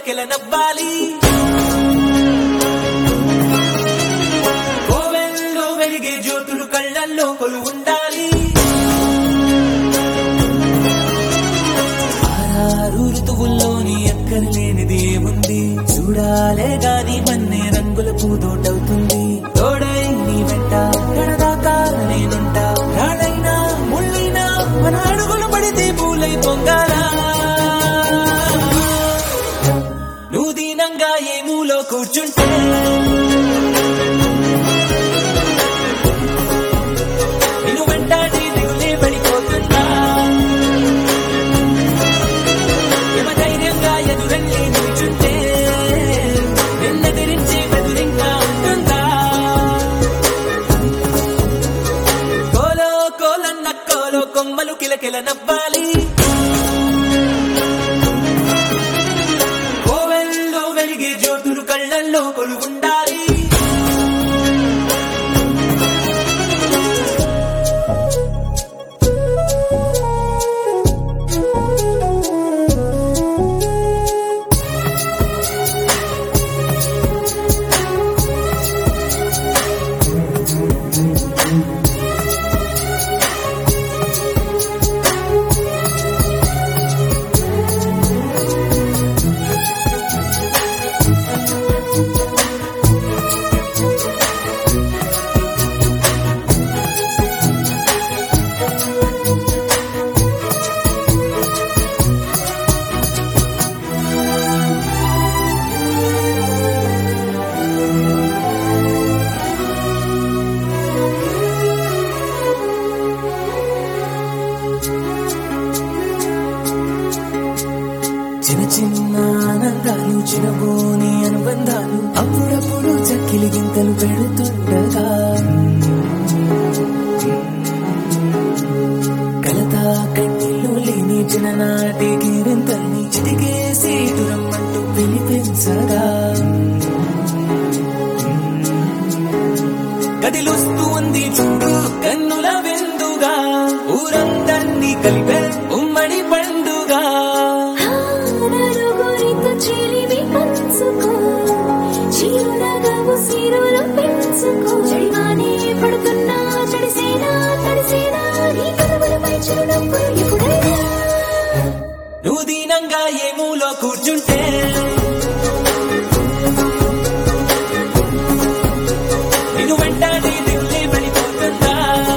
కిలకిల నవ్వాలి కోవెల్లో వెలిగే జ్యోతులు కళ్ళల్లో కొలు ఉండాలి ఆరారు ఋతువుల్లోని ఎక్కర్లేనిది ఏముంది చూడాలే గాని మన్నే రంగుల పూదోటవుతుంది తోడై నీ వెంట కడదాకా నేనుంటా రాడైనా ముళ్ళైనా మన అడుగులు పడితే పూలై పొంగాలా నువ్వు దీనంగా ఏ మూలో కూర్చుంటే నిన్ను వెంటాడి దిగులే పడిపోతుందా యమ ధైర్యంగా ఎదురెళ్ళి నిల్చుంటే నిన్నెదిరించి బెదురింకా ఉంటుందా కోలో కోలన్న కోలో కొమ్మలు కిలకిల నవ్వాలి కోవెల్లో వెలిగే జ్యోతులు కళ్ళల్లో కొలు ఉండాలి చిన్న చిన్న ఆనందాలు చిరబోని అనుబంధాలు అప్పుడప్పుడు చక్కిలి గింతలు పెడుతుండగా కలతా కన్నీళ్ళు లేని చిన్ననాటి గిరింతల్ని చిటికేసి దూరమ్మంటూ పిలిపించగా గదిలొస్తూ ఉంది చూడు కన్నుల విందుగా ఊరందర్నీ కలిపే ఉమ్మడి పండుగా నలుగురితో చెలిమి పంచుకో చీరులగా ఉసిరులు పెంచుకో చెడివానే పడుతున్నా చెడిసేనా తడిసేనా నీ కనుమలపై చిరునవ్వులు ఎప్పుడైనా నువ్వు దీనంగా ఏ మూలో కూర్చుంటే నిన్ను వెంటాడి దిగులే పడిపోతుందా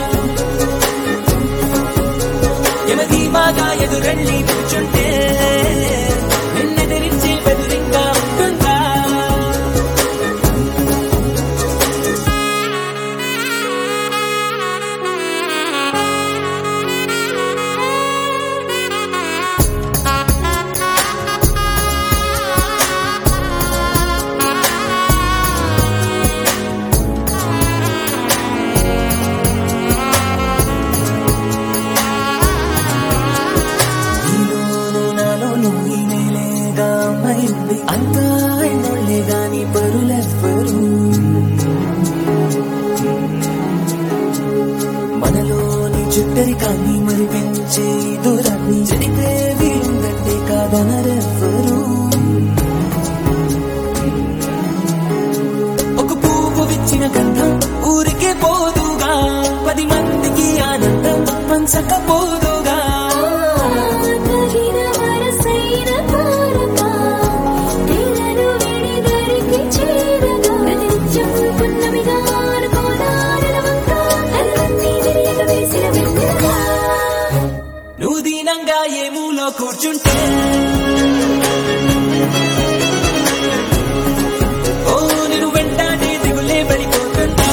యమధీమాగా ఎదురెళ్ళి కూర్చుంటే నిన్నెదిరించి బెదిరింగా ఉంటుందా నీలోను నాలోను ఈ నేలేగా అమ్మాయింది అంతా ఎన్నోళ్ళే గాని పరులెవ్వరు మనలోని చుట్టరి కానీ మరి పెంచే ఈ దూరాన్ని చెడిపే వీలుందంటే కాదనరెవ్వరు ఒక పువ్వు విచ్చిన గంధం ఊరికే పోదుగా పది మందికి ఆనందం పంచకపోదుగా తగిన వరసైన తారక తెరలు విడిదరికి చేరగా ప్రతినిత్యం పున్నమిగా అనుకోనా నెలవంక తలలన్నీ విరియక వేసిన వెన్నెలగా నువ్వు దీనంగా ఏ మూలో కూర్చుంటే ఓ నేను వెంటాడి దిగులే పడిపోతుందా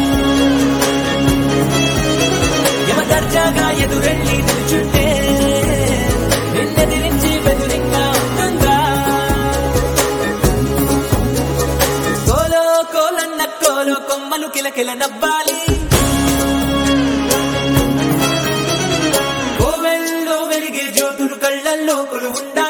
యమ దర్జాగా ఎదురెళ్ళి నిల్చుంటే నిన్నెదిరించి బెదిరింగా ఉంటుందా కోలో కోలన్న కోలో కొమ్మలు కిలకిల నవ్వాలి కోవెల్లో వెలిగే జ్యోతులు కళ్ళల్లో కొలు ఉండాలి